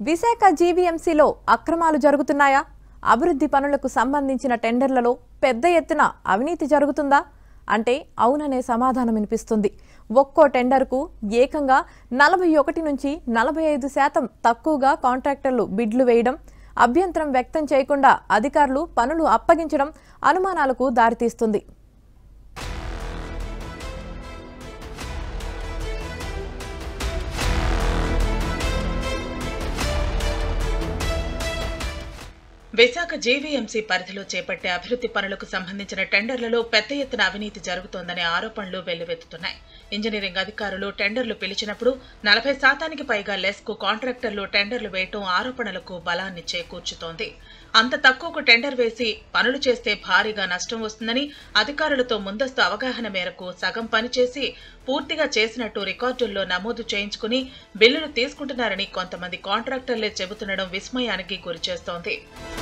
విశాఖ జీవీఎంసీలో అక్రమాలు జరుగుతున్నాయా అభివృద్ధి పనులకు సంబంధించిన టెండర్లలో పెద్ద ఎత్తున అవినీతి జరుగుతుందా అంటే అవుననే సమాధానం వినిపిస్తుంది ఒక్కో టెండర్కు ఏకంగా నలభై ఒకటి నుంచి నలభై ఐదు శాతం తక్కువగా కాంట్రాక్టర్లు బిడ్లు వేయడం అభ్యంతరం వ్యక్తం చేయకుండా అధికారులు పనులు అప్పగించడం అనుమానాలకు దారితీస్తుంది విశాఖ జేవీఎంసీ పరిధిలో చేపట్టే అభివృద్ధి పనులకు సంబంధించిన టెండర్లలో పెద్ద ఎత్తున అవినీతి జరుగుతోందనే ఆరోపణలు వెల్లువెత్తుతున్నాయి ఇంజనీరింగ్ అధికారులు టెండర్లు పిలిచినప్పుడు నలభై శాతానికి పైగా లెస్కు కాంట్రాక్టర్లు టెండర్లు వేయటం ఆరోపణలకు బలాన్ని చేకూర్చుతోంది అంత తక్కువకు టెండర్ వేసి పనులు చేస్తే భారీగా నష్టం వస్తుందని అధికారులతో ముందస్తు అవగాహన మేరకు సగం పని చేసి పూర్తిగా చేసినట్టు రికార్డుల్లో నమోదు చేయించుకుని బిల్లులు తీసుకుంటున్నారని కొంతమంది కాంట్రాక్టర్లే చెబుతుండడం విస్మయానికి గురిచేస్తోంది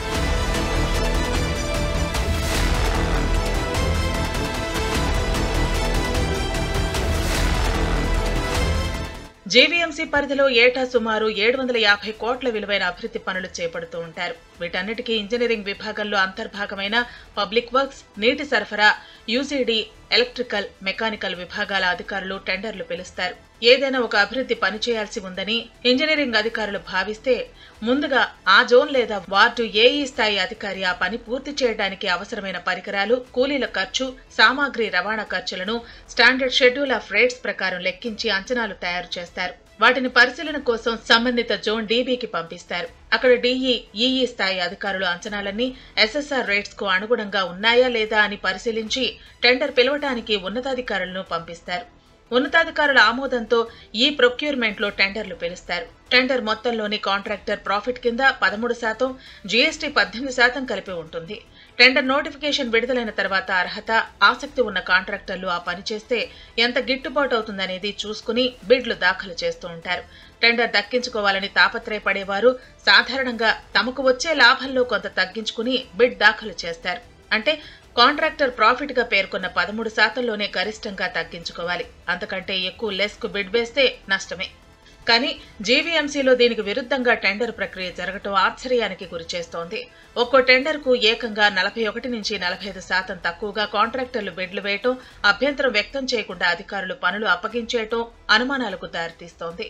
జేవీఎంసీ పరిధిలో ఏటా సుమారు ఏడు వందల యాభై కోట్ల విలువైన అభివృద్ధి పనులు చేపడుతూ ఉంటారు వీటన్నిటికీ ఇంజనీరింగ్ విభాగంలో అంతర్భాగమైన పబ్లిక్ వర్క్స్ నీటి సరఫరా యూజీడీ ఎలక్ట్రికల్ మెకానికల్ విభాగాల అధికారులు టెండర్లు పిలుస్తారు ఏదైనా ఒక అభివృద్ధి పని చేయాల్సి ఉందని ఇంజనీరింగ్ అధికారులు భావిస్తే ముందుగా ఆ జోన్ లేదా వార్డు ఏఈ స్థాయి అధికారి ఆ పని పూర్తి చేయడానికి అవసరమైన పరికరాలు కూలీల ఖర్చు సామాగ్రి రవాణా ఖర్చులను స్టాండర్డ్ షెడ్యూల్ ఆఫ్ రేట్స్ ప్రకారం లెక్కించి అంచనాలు తయారు చేస్తారు వాటిని పరిశీలన కోసం సంబంధిత జోన్ డీబీకి పంపిస్తారు అక్కడ డీఈ ఈఈ స్థాయి అధికారులు అంచనాలన్నీ ఎస్ఎస్ఆర్ రేట్స్ కు అనుగుణంగా ఉన్నాయా లేదా అని పరిశీలించి టెండర్ పిలవటానికి ఉన్నతాధికారులను పంపిస్తారు ఉన్నతాధికారుల ఆమోదంతో ఈ ప్రొక్యూర్మెంట్ లో టెండర్లు పిలుస్తారు టెండర్ మొత్తంలోని కాంట్రాక్టర్ ప్రాఫిట్ కింద పదమూడు శాతం జీఎస్టీ పద్దెనిమిది శాతం కలిపి ఉంటుంది టెండర్ నోటిఫికేషన్ విడుదలైన తర్వాత అర్హత ఆసక్తి ఉన్న కాంట్రాక్టర్లు ఆ పని చేస్తే ఎంత గిట్టుబాటు అవుతుందనేది చూసుకుని బిడ్లు దాఖలు చేస్తూ ఉంటారు టెండర్ దక్కించుకోవాలని తాపత్రయపడేవారు సాధారణంగా తమకు వచ్చే లాభంలో కొంత తగ్గించుకుని బిడ్ దాఖలు చేస్తారు అంటే కాంట్రాక్టర్ ప్రాఫిట్ గా పేర్కొన్న పదమూడు శాతంలోనే గరిష్టంగా తగ్గించుకోవాలి అంతకంటే ఎక్కువ లెస్ కు బిడ్ వేస్తే నష్టమే కానీ జీవీఎంసీలో దీనికి విరుద్ధంగా టెండర్ ప్రక్రియ జరగటం ఆశ్చర్యానికి గురిచేస్తోంది ఒక్కో టెండర్ కు ఏకంగా నలభై ఒకటి నుంచి నలభై ఐదు శాతం తక్కువగా కాంట్రాక్టర్లు బిడ్లు వేయటం అభ్యంతరం వ్యక్తం చేయకుండా అధికారులు పనులు అప్పగించేయటం అనుమానాలకు దారితీస్తోంది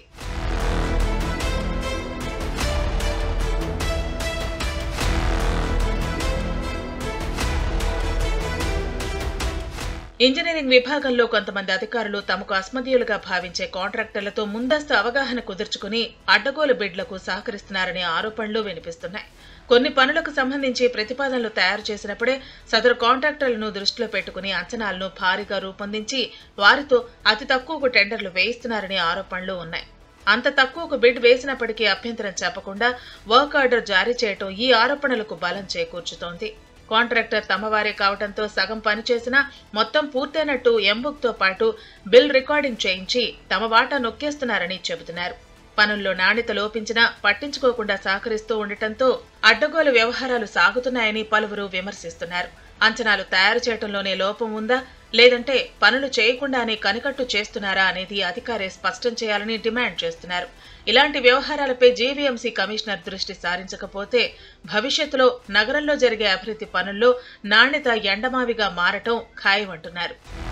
ఇంజనీరింగ్ విభాగంలో కొంతమంది అధికారులు తమకు అస్మదీయులుగా భావించే కాంట్రాక్టర్లతో ముందస్తు అవగాహన కుదుర్చుకుని అడ్డగోలు బిడ్లకు సహకరిస్తున్నారనే ఆరోపణలు వినిపిస్తున్నాయి కొన్ని పనులకు సంబంధించి ప్రతిపాదనలు తయారు చేసినప్పుడే సదరు కాంట్రాక్టర్లను దృష్టిలో పెట్టుకుని అంచనాలను భారీగా రూపొందించి వారితో అతి తక్కువకు టెండర్లు వేయిస్తున్నారనే ఆరోపణలు ఉన్నాయి అంత తక్కువకు బిడ్ వేసినప్పటికీ అభ్యంతరం చెప్పకుండా వర్క్ ఆర్డర్ జారీ చేయటం ఈ ఆరోపణలకు బలం చేకూర్చుతోంది కాంట్రాక్టర్ తమవారే కావడంతో సగం పని చేసినా మొత్తం పూర్తయినట్టు ఎంబుక్ తో పాటు బిల్ రికార్డింగ్ చేయించి తమ వాటా నొక్కేస్తున్నారని చెబుతున్నారు పనుల్లో నాణ్యత లోపించినా పట్టించుకోకుండా సహకరిస్తూ ఉండటంతో అడ్డగోలు వ్యవహారాలు సాగుతున్నాయని పలువురు విమర్శిస్తున్నారు అంచనాలు తయారు చేయటంలోనే లోపం ఉందా లేదంటే పనులు చేయకుండానే కనికట్టు చేస్తున్నారా అనేది అధికారే స్పష్టం చేయాలని డిమాండ్ చేస్తున్నారు ఇలాంటి వ్యవహారాలపై జీవీఎంసీ కమిషనర్ దృష్టి సారించకపోతే భవిష్యత్తులో నగరంలో జరిగే అభివృద్ధి పనుల్లో నాణ్యత ఎండమావిగా మారటం ఖాయమంటున్నారు